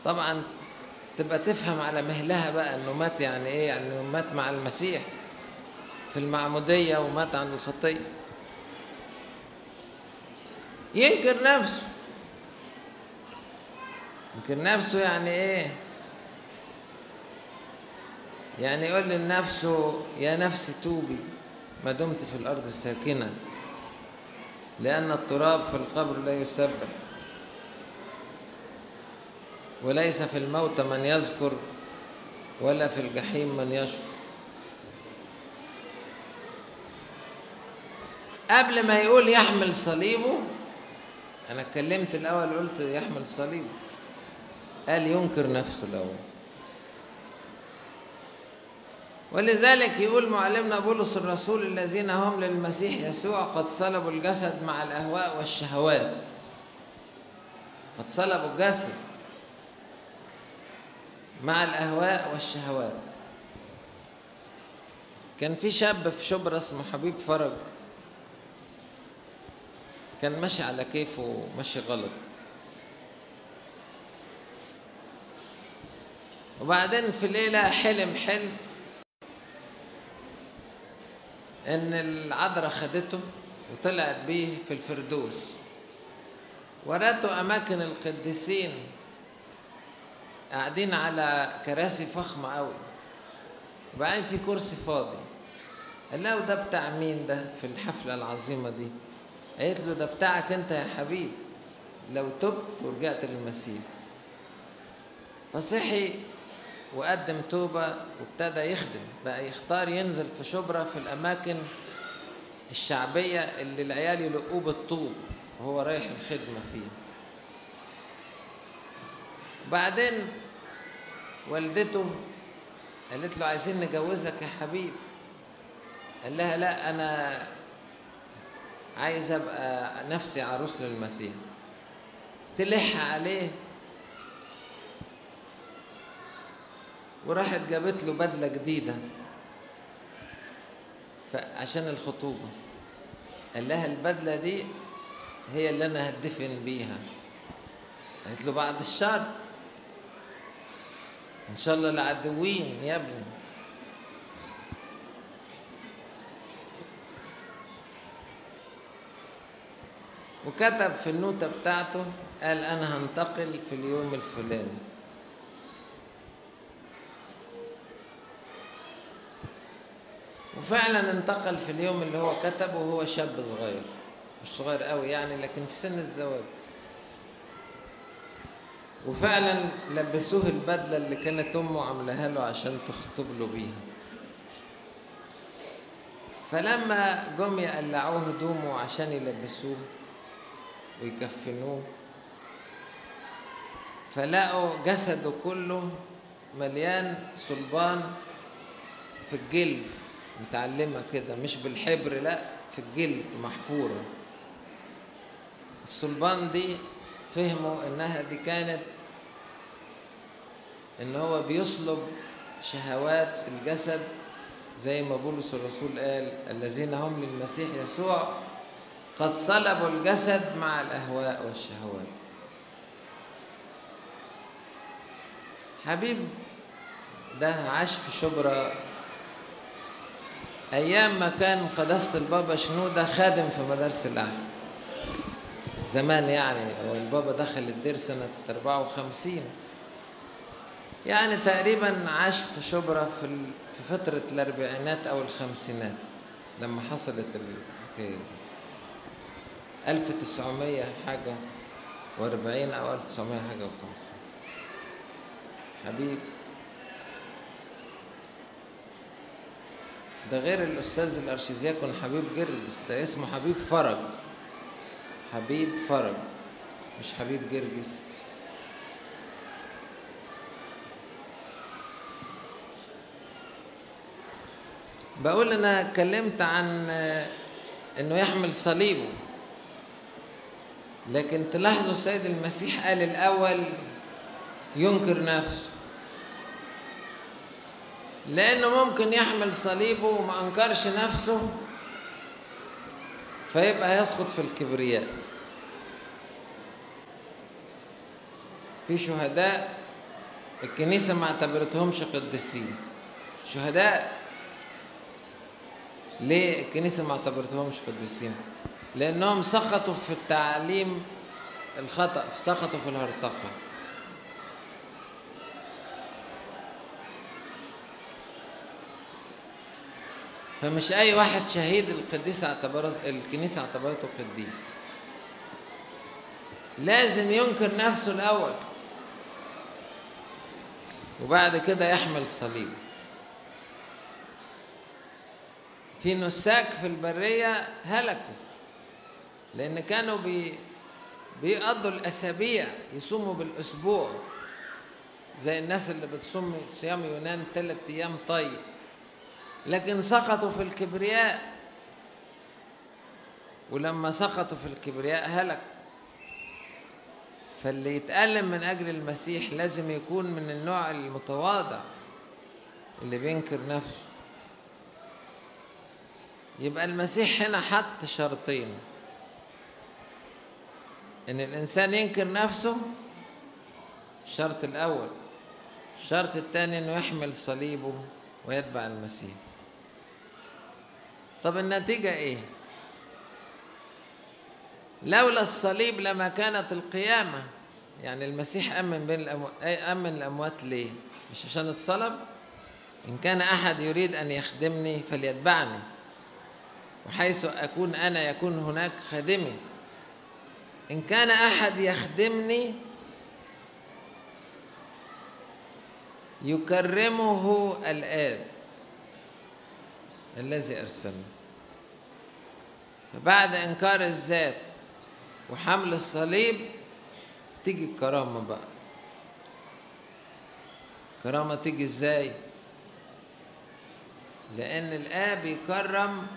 طبعا تبقى تفهم على مهلها بقى انه مات يعني ايه يعني انه مات مع المسيح في المعمودية ومات عن الخطية ينكر نفسه ينكر نفسه يعني ايه يعني يقول لنفسه يا نفس توبي ما دمت في الأرض الساكنة لأن التراب في القبر لا يسبح وليس في الموت من يذكر ولا في الجحيم من يشكر قبل ما يقول يحمل صليبه أنا اتكلمت الأول قلت يحمل صليبه قال ينكر نفسه الأول ولذلك يقول معلمنا بولس الرسول الذين هم للمسيح يسوع قد صلبوا الجسد مع الأهواء والشهوات قد صلبوا الجسد مع الأهواء والشهوات كان في شاب في شبرا اسمه حبيب فرج كان ماشي على كيفه ماشي غلط وبعدين في ليلة حلم حلم إن العذراء خدته وطلعت بيه في الفردوس ورته أماكن القديسين قاعدين على كراسي فخمة أوي وبعدين في كرسي فاضي قال له ده بتاع مين ده في الحفلة العظيمة دي قالت له ده بتاعك أنت يا حبيب لو تبت ورجعت للمسيح فصحي وقدم توبة وابتدى يخدم بقى يختار ينزل في شبرا في الأماكن الشعبية اللي العيال يلقوه بالطوب وهو رايح الخدمة فيه بعدين والدته قالت له عايزين نجوزك يا حبيب قال لها لا أنا عايز أبقى نفسي عروس للمسيح تلح عليه وراحت جابت له بدلة جديدة عشان الخطوبة قال لها البدلة دي هي اللي أنا هدفن بيها قالت له بعد الشر إن شاء الله العدوين يا ابني وكتب في النوتة بتاعته قال أنا هنتقل في اليوم الفلاني وفعلا انتقل في اليوم اللي هو كتبه وهو شاب صغير مش صغير قوي يعني لكن في سن الزواج وفعلا لبسوه البدلة اللي كانت أمه عاملاها له عشان تخطب له بيها فلما جم يقلعوه هدومه عشان يلبسوه ويكفنوه فلقوا جسده كله مليان صلبان في الجلد متعلمة كده مش بالحبر لا في الجلد محفورة الصلبان دي فهموا انها دي كانت ان هو بيصلب شهوات الجسد زي ما بولس الرسول قال الذين هم للمسيح يسوع قد صلبوا الجسد مع الاهواء والشهوات حبيب ده عاش في شبرا أيام ما كان قداسة البابا شنودة خادم في مدارس الأهل زمان يعني هو البابا دخل الدير سنة 54 يعني تقريبا عاش في شبرا في في فترة الأربعينات أو الخمسينات لما حصلت الحكاية دي 1900 حاجة وأربعين أو 1900 حاجة وخمسين حبيب ده غير الأستاذ الأرشيزياكون حبيب جرجس ده اسمه حبيب فرج حبيب فرج مش حبيب جرجس بقول أنا اتكلمت عن إنه يحمل صليبه لكن تلاحظوا السيد المسيح قال الأول ينكر نفسه لأنه ممكن يحمل صليبه وما أنكرش نفسه فيبقى يسقط في الكبرياء في شهداء الكنيسة ما اعتبرتهمش قديسين شهداء ليه الكنيسة ما اعتبرتهمش قديسين لأنهم سقطوا في التعليم الخطأ سقطوا في الهرطقة فمش أي واحد شهيد القديسة اعتبرت الكنيسة اعتبرته قديس لازم ينكر نفسه الأول وبعد كده يحمل الصليب في نساك في البرية هلكوا لأن كانوا بي بيقضوا الأسابيع يصوموا بالأسبوع زي الناس اللي بتصوم صيام يونان ثلاث أيام طيب لكن سقطوا في الكبرياء ولما سقطوا في الكبرياء هلكوا فاللي يتألم من أجل المسيح لازم يكون من النوع المتواضع اللي بينكر نفسه يبقى المسيح هنا حط شرطين ان الانسان ينكر نفسه الشرط الاول الشرط الثاني انه يحمل صليبه ويتبع المسيح طب النتيجه ايه لولا الصليب لما كانت القيامه يعني المسيح امن بين الأمو... امن الاموات ليه مش عشان اتصلب ان كان احد يريد ان يخدمني فليتبعني وحيث أكون أنا يكون هناك خادمي إن كان أحد يخدمني يكرمه الآب الذي أرسلني فبعد إنكار الذات وحمل الصليب تيجي الكرامة بقى الكرامة تيجي إزاي؟ لأن الآب يكرم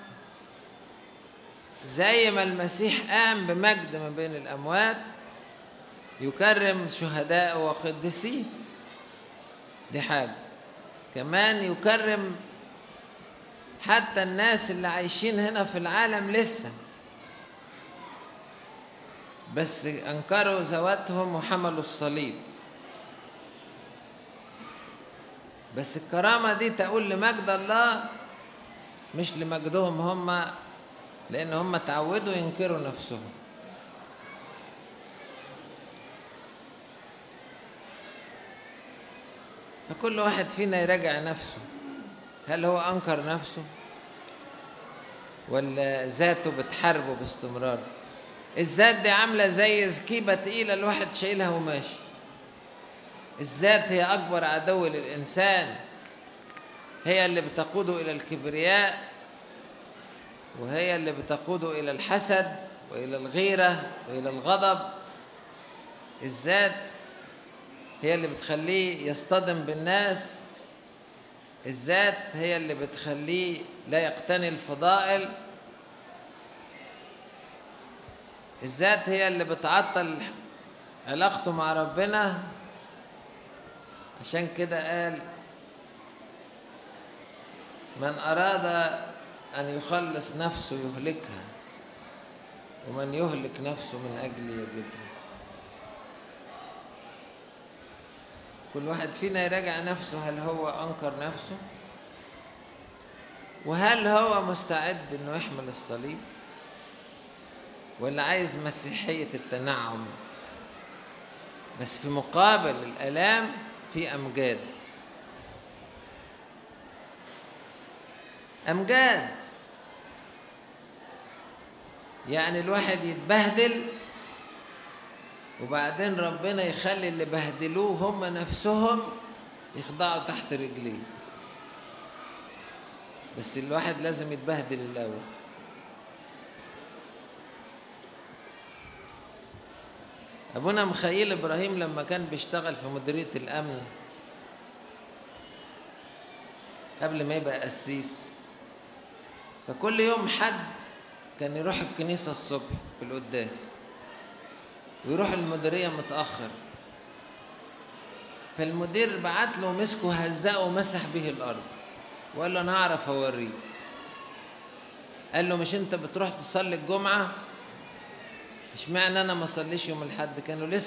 زي ما المسيح قام بمجد ما بين الأموات يكرم شهداء وقدسيه دي حاجة كمان يكرم حتى الناس اللي عايشين هنا في العالم لسه بس أنكروا ذواتهم وحملوا الصليب بس الكرامة دي تقول لمجد الله مش لمجدهم هم لأن هم تعودوا ينكروا نفسهم فكل واحد فينا يراجع نفسه هل هو أنكر نفسه ولا ذاته بتحاربه باستمرار الذات دي عاملة زي زكيبة تقيلة الواحد شايلها وماشي الذات هي أكبر عدو للإنسان هي اللي بتقوده إلى الكبرياء وهي اللي بتقوده إلى الحسد وإلى الغيرة وإلى الغضب الذات هي اللي بتخليه يصطدم بالناس الذات هي اللي بتخليه لا يقتني الفضائل الذات هي اللي بتعطل علاقته مع ربنا عشان كده قال من أراد أن يخلص نفسه يهلكها ومن يهلك نفسه من أجل يجدها كل واحد فينا يراجع نفسه هل هو أنكر نفسه وهل هو مستعد أنه يحمل الصليب ولا عايز مسيحية التنعم بس في مقابل الآلام في أمجاد أمجاد يعني الواحد يتبهدل وبعدين ربنا يخلي اللي بهدلوه هم نفسهم يخضعوا تحت رجليه بس الواحد لازم يتبهدل الأول أبونا مخيل إبراهيم لما كان بيشتغل في مديرية الأمن قبل ما يبقى قسيس فكل يوم حد كان يروح الكنيسة الصبح في القداس ويروح المديرية متأخر فالمدير بعت له مسكه هزقه ومسح به الأرض وقال له أنا أعرف أوريه قال له مش أنت بتروح تصلي الجمعة اشمعنى أنا ما أصليش يوم الحد كانوا لسه